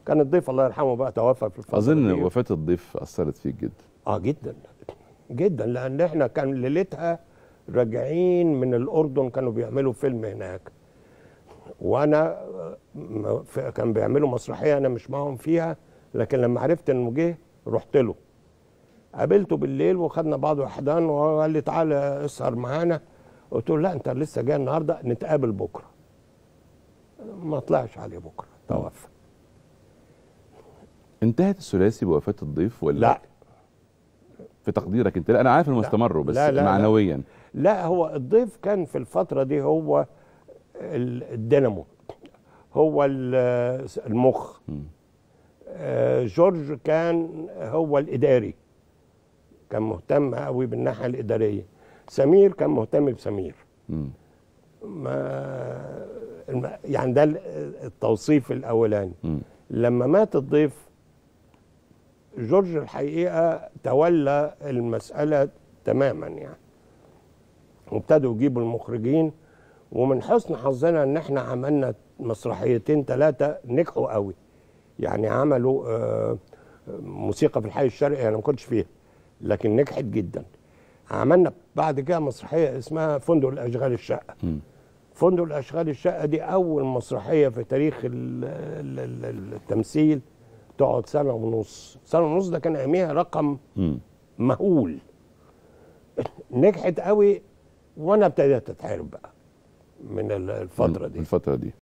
كان الضيف الله يرحمه بقى توفى في الفتره اظن دي. وفاه الضيف اثرت فيك جدا اه جدا جدا لان احنا كان ليلتها راجعين من الاردن كانوا بيعملوا فيلم هناك وانا آه، م- ف- كان بيعملوا مسرحيه انا مش معاهم فيها لكن لما عرفت انه جه رحت له قابلته بالليل وخدنا بعض وحدان وهو قال لي تعالى اسهر معانا قلت له لا انت لسه جاي النهارده نتقابل بكره ما طلعش عليه بكره توفى انتهت الثلاثي بوفاه الضيف ولا لا في تقديرك انت لا انا عارف انهم لا. استمروا بس لا، لا، لا. معنويا لا هو الضيف كان في الفترة دي هو ال- الدينامو هو ال- المخ مم. آه، جورج كان هو الإداري كان مهتم قوي بالناحية الإدارية سمير كان مهتم بسمير مم. ما الم- يعني ده ال- التوصيف الأولاني مم. لما مات الضيف جورج الحقيقه تولى المساله تماما يعني وابتدوا يجيبوا المخرجين ومن حسن حظنا ان احنا عملنا مسرحيتين ثلاثه نجحوا قوي يعني عملوا آه، موسيقى في الحي الشرقي انا ما كنتش فيها لكن نجحت جدا عملنا بعد كده مسرحيه اسمها فندق الاشغال الشقه مم. فندق الاشغال الشقه دي اول مسرحيه في تاريخ ال- ال- ال- التمثيل تقعد سنه ونص سنه ونص ده كان اياميها رقم مم. مهول نجحت قوي وانا ابتديت اتحارب بقى من ال- الفتره دي الفتره دي